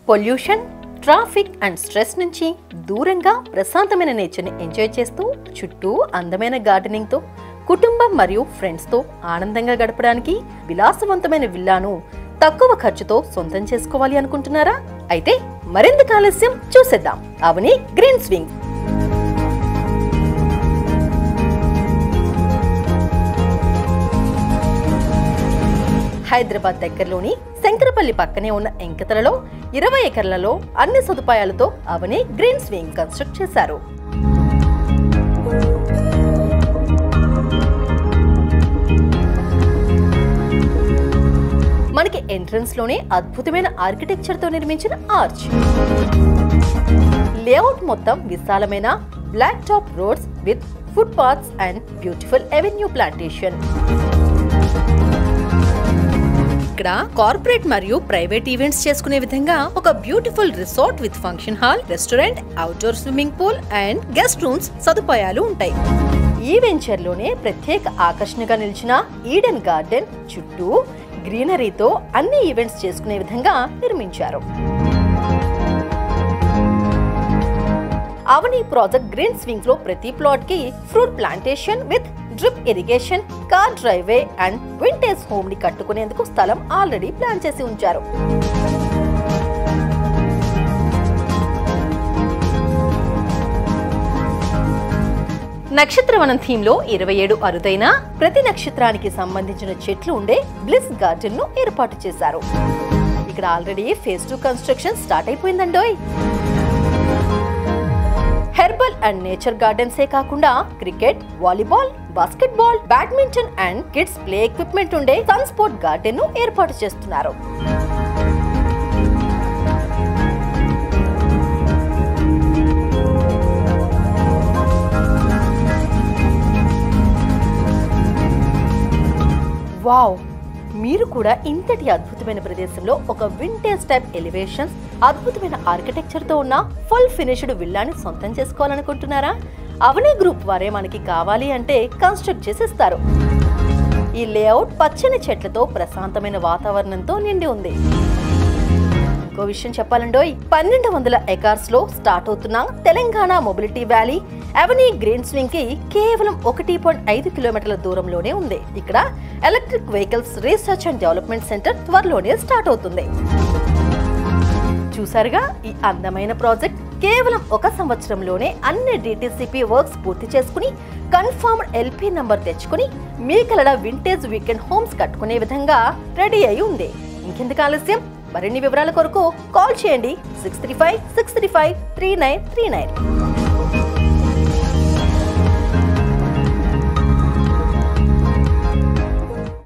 pollution traffic and stress నుంచి దూరంగా ప్రశాంతమైన నేచర్ని ఎంజాయ్ చేస్తూ చుట్టూ అందమైన గార్డెనింగ్తో కుటుంబం మరియు ఫ్రెండ్స్తో ఆనందంగా గడపడానికి విలాసవంతమైన విల్లాను తక్కువ ఖర్చుతో సొంతం చేసుకోవాలి అనుకుంటున్నారా అయితే మరెందుకు ఆలస్యం చూసేద్దాం అవని గ్రీన్ స్వింగ్ హైదరాబాద్ దగ్గరలోని శంకరపల్లి పక్కనే ఉన్న ఎంకతలలో ఇరవై ఎకర్లలో అన్ని సదుపాయాలతో అవని గ్రీన్ స్వింగ్ కన్స్ట్రక్ట్ చేశారు మనకి ఎంట్రన్స్ లోనే అద్భుతమైన ఆర్కిటెక్చర్ తో నిర్మించిన ఆర్చ్ లేఅవుట్ మొత్తం విశాలమైన black top roads with footpaths and beautiful avenue plantation ఇక్కడ కార్పొరేట్ మరియు ప్రైవేట్ ఈవెంట్స్ చేసుకునే విధంగా ఒక beautiful resort with function hall restaurant outdoor swimming pool and guest rooms సదుపాయాలు ఉంటాయి ఈ వెంచర్ లోనే ప్రత్యేక ఆకర్షణగా నిలిచిన ఈడెన్ గార్డెన్ చుట్టూ గ్రీనరీతో అన్ని ఈవెంట్స్ చేసుకునే విధంగా నిర్మించారు అవని ప్రాజెక్ట్ గ్రీన్ స్వింగ్స్ లో ప్రతి ప్లాట్ కి fruit plantation with drip irrigation car driveway and vintage home ని కట్టుకునేందుకు స్థలం ఆల్రెడీ ప్లాన్ చేసి ఉంచారు నక్షత్రవనం థీమ్ లో ఇరవై ఏడు అరుదైన ప్రతి నక్షత్రానికి సంబంధించిన చెట్లు ఉండే బ్లిస్ గార్డెన్ ను ఏర్పాటు చేశారు ఇక్కడ already phase two construction start అయిపోయిందండోయ్ హెర్బల్ అండ్ నేచర్ గార్డెన్సే కాకుండా cricket volleyball basketball badminton and kids play equipment ఉండే సన్ స్పోర్ట్ గార్డెన్ ను ఏర్పాటు చేస్తున్నారు వావ్ మీరు కూడా ఇంతటి అద్భుతమైన ప్రదేశంలో ఒక వింటేజ్ టైప్ ఎలివేషన్స్ అద్భుతమైన ఆర్కిటెక్చర్ తో ఉన్న ఫుల్ ఫినిష్డ్ విల్లాని సొంతం చేసుకోవాలనుకుంటున్నారా అవనే గ్రూప్ వారే మనకి కావాలి అంటే కన్స్ట్రక్ట్ చేసిస్తారు ఈ లేఅవుట్ పచ్చని చెట్లతో ప్రశాంతమైన వాతావరణంతో నిండి ఉంది ఇంకో విషయం చెప్పాలండోయ్ పన్నెండు వందల ఎకార్స్ లో స్టార్ట్ అవుతున్న Telangana mobility valley Avani green swing కి కేవలం ఒకటి పాయింట్ ఐదు కిలోమీటర్ల దూరంలోనే ఉంది ఇక్కడ electric vehicles research and development centre త్వరలోనే స్టార్ట్ అవుతుంది చూసారుగా ఈ అందమైన ప్రాజెక్ట్ కేవలం ఒక సంవత్సరంలోనే అన్ని డిటిసిపి వర్క్స్ పూర్తి చేసుకుని కన్ఫర్మ్డ్ ఎల్పి నంబర్ తెచ్చుకుని మీ కలడ వింటేజ్ వీకెండ్ హోమ్స్ కట్టుకునే విధంగా రెడీ అయి ఉంది ఇంకెందుకు ఆలస్యం మరిన్ని వివరాల కొరకు కాల్ చేయండి six three five six three five three nine three nine